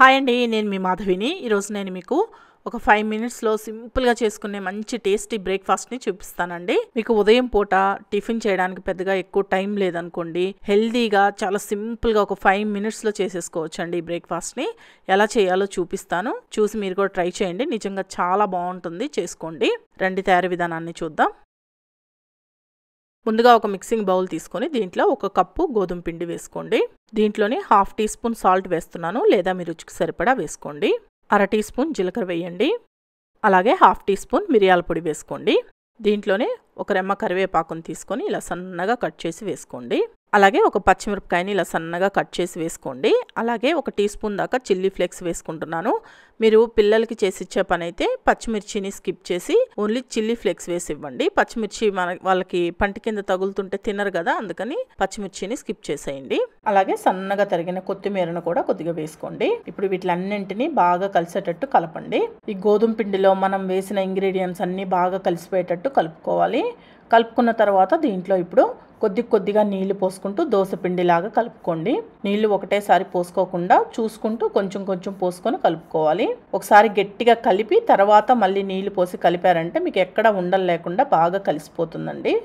hi అండి నేను మీ మాధవిని ఈరోజు నేను మీకు ఒక ఫైవ్ మినిట్స్లో సింపుల్గా చేసుకునే మంచి టేస్టీ బ్రేక్ఫాస్ట్ని చూపిస్తానండి మీకు ఉదయం పూట టిఫిన్ చేయడానికి పెద్దగా ఎక్కువ టైం లేదనుకోండి హెల్దీగా చాలా సింపుల్గా ఒక ఫైవ్ మినిట్స్లో చేసేసుకోవచ్చు అండి ఈ బ్రేక్ఫాస్ట్ని ఎలా చేయాలో చూపిస్తాను చూసి మీరు కూడా ట్రై చేయండి నిజంగా చాలా బాగుంటుంది చేసుకోండి రండి తయారీ విధానాన్ని చూద్దాం ముందుగా ఒక మిక్సింగ్ బౌల్ తీసుకొని దీంట్లో ఒక కప్పు గోధుమ పిండి వేసుకోండి దీంట్లోనే హాఫ్ టీ స్పూన్ సాల్ట్ వేస్తున్నాను లేదా మీ రుచికి సరిపడా వేసుకోండి అర టీ స్పూన్ జీలకర్ర వేయండి అలాగే హాఫ్ టీ స్పూన్ మిరియాల పొడి వేసుకోండి దీంట్లోనే ఒక రెమ్మ కరివేపాకుని తీసుకొని ఇలా సన్నగా కట్ చేసి వేసుకోండి అలాగే ఒక పచ్చిమిరపకాయని ఇలా సన్నగా కట్ చేసి వేసుకోండి అలాగే ఒక టీ స్పూన్ దాకా చిల్లీ ఫ్లేక్స్ వేసుకుంటున్నాను మీరు పిల్లలకి చేసి ఇచ్చే పని అయితే పచ్చిమిర్చిని స్కిప్ చేసి ఓన్లీ చిల్లీ ఫ్లేక్స్ వేసి ఇవ్వండి పచ్చిమిర్చి మన వాళ్ళకి పంటి కింద తగులుతుంటే తినరు కదా అందుకని పచ్చిమిర్చిని స్కిప్ చేసేయండి అలాగే సన్నగా తరిగిన కొత్తిమీరను కూడా కొద్దిగా వేసుకోండి ఇప్పుడు వీటిలన్నింటినీ బాగా కలిసేటట్టు కలపండి ఈ గోధుమ పిండిలో మనం వేసిన ఇంగ్రీడియంట్స్ అన్నీ బాగా కలిసిపోయేటట్టు కలుపుకోవాలి కలుపుకున్న తర్వాత దీంట్లో ఇప్పుడు కొద్ది కొద్దిగా నీళ్లు పోసుకుంటూ దోశ పిండిలాగా కలుపుకోండి నీళ్లు ఒకటేసారి పోసుకోకుండా చూసుకుంటూ కొంచెం కొంచెం పోసుకొని కలుపుకోవాలి ఒకసారి గట్టిగా కలిపి తర్వాత మళ్ళీ నీళ్లు పోసి కలిపారంటే మీకు ఎక్కడ ఉండలు లేకుండా బాగా కలిసిపోతుందండి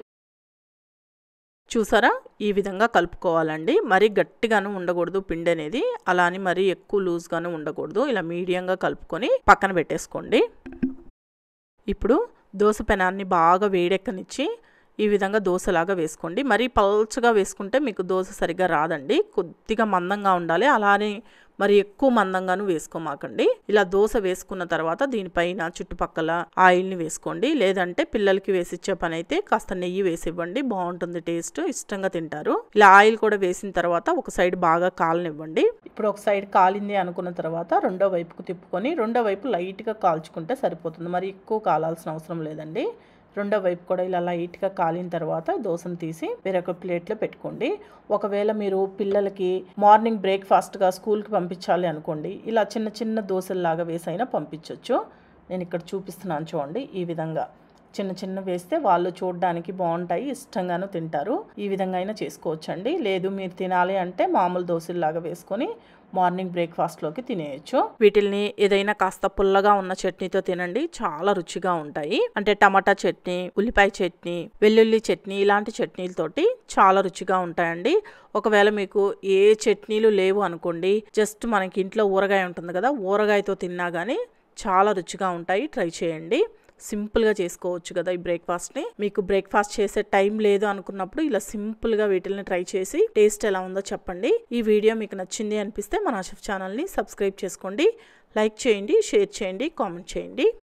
చూసారా ఈ విధంగా కలుపుకోవాలండి మరీ గట్టిగాను ఉండకూడదు పిండి అనేది అలా అని మరీ ఎక్కువ లూజ్గాను ఉండకూడదు ఇలా మీడియంగా కలుపుకొని పక్కన పెట్టేసుకోండి ఇప్పుడు దోశ పెనాన్ని బాగా వేడెక్కనిచ్చి ఈ విధంగా దోశలాగా వేసుకోండి మరీ పల్చగా వేసుకుంటే మీకు దోశ సరిగ్గా రాదండి కొద్దిగా మందంగా ఉండాలి అలానే మరి ఎక్కువ మందంగాను వేసుకోమాకండి ఇలా దోశ వేసుకున్న తర్వాత దీనిపైన చుట్టుపక్కల ఆయిల్ని వేసుకోండి లేదంటే పిల్లలకి వేసిచ్చే పని అయితే కాస్త నెయ్యి వేసి ఇవ్వండి బాగుంటుంది టేస్ట్ ఇష్టంగా తింటారు ఇలా ఆయిల్ కూడా వేసిన తర్వాత ఒక సైడ్ బాగా కాలనివ్వండి ఇప్పుడు ఒక సైడ్ కాలింది అనుకున్న తర్వాత రెండో వైపుకు తిప్పుకొని రెండో వైపు లైట్గా కాల్చుకుంటే సరిపోతుంది మరి ఎక్కువ కాలాల్సిన అవసరం లేదండి రెండో వైపు కూడా ఇలా లైట్గా కాలిన తర్వాత దోశను తీసి వేరొక ప్లేట్లో పెట్టుకోండి ఒకవేళ మీరు పిల్లలకి మార్నింగ్ బ్రేక్ఫాస్ట్గా స్కూల్కి పంపించాలి అనుకోండి ఇలా చిన్న చిన్న దోశల్లాగా వేసైనా పంపించవచ్చు నేను ఇక్కడ చూపిస్తున్నాను చూడండి ఈ విధంగా చిన్న చిన్న వేస్తే వాళ్ళు చూడడానికి బాగుంటాయి ఇష్టంగాను తింటారు ఈ విధంగా అయినా చేసుకోవచ్చండి లేదు మీరు తినాలి అంటే మామూలు దోశల్లాగా వేసుకొని మార్నింగ్ బ్రేక్ఫాస్ట్లోకి తినేయచ్చు వీటిల్ని ఏదైనా కాస్త పుల్లగా ఉన్న చట్నీతో తినండి చాలా రుచిగా ఉంటాయి అంటే టమాటా చట్నీ ఉల్లిపాయ చట్నీ వెల్లుల్లి చట్నీ ఇలాంటి చట్నీలతోటి చాలా రుచిగా ఉంటాయండి ఒకవేళ మీకు ఏ చట్నీలు లేవు అనుకోండి జస్ట్ మనకి ఇంట్లో ఊరగాయ ఉంటుంది కదా ఊరగాయతో తిన్నా కానీ చాలా రుచిగా ఉంటాయి ట్రై చేయండి సింపుల్గా చేసుకోవచ్చు కదా ఈ బ్రేక్ఫాస్ట్ని మీకు బ్రేక్ఫాస్ట్ చేసే టైం లేదు అనుకున్నప్పుడు ఇలా సింపుల్గా వీటిని ట్రై చేసి టేస్ట్ ఎలా ఉందో చెప్పండి ఈ వీడియో మీకు నచ్చింది అనిపిస్తే మన ఆషఫ్ ఛానల్ని సబ్స్క్రైబ్ చేసుకోండి లైక్ చేయండి షేర్ చేయండి కామెంట్ చేయండి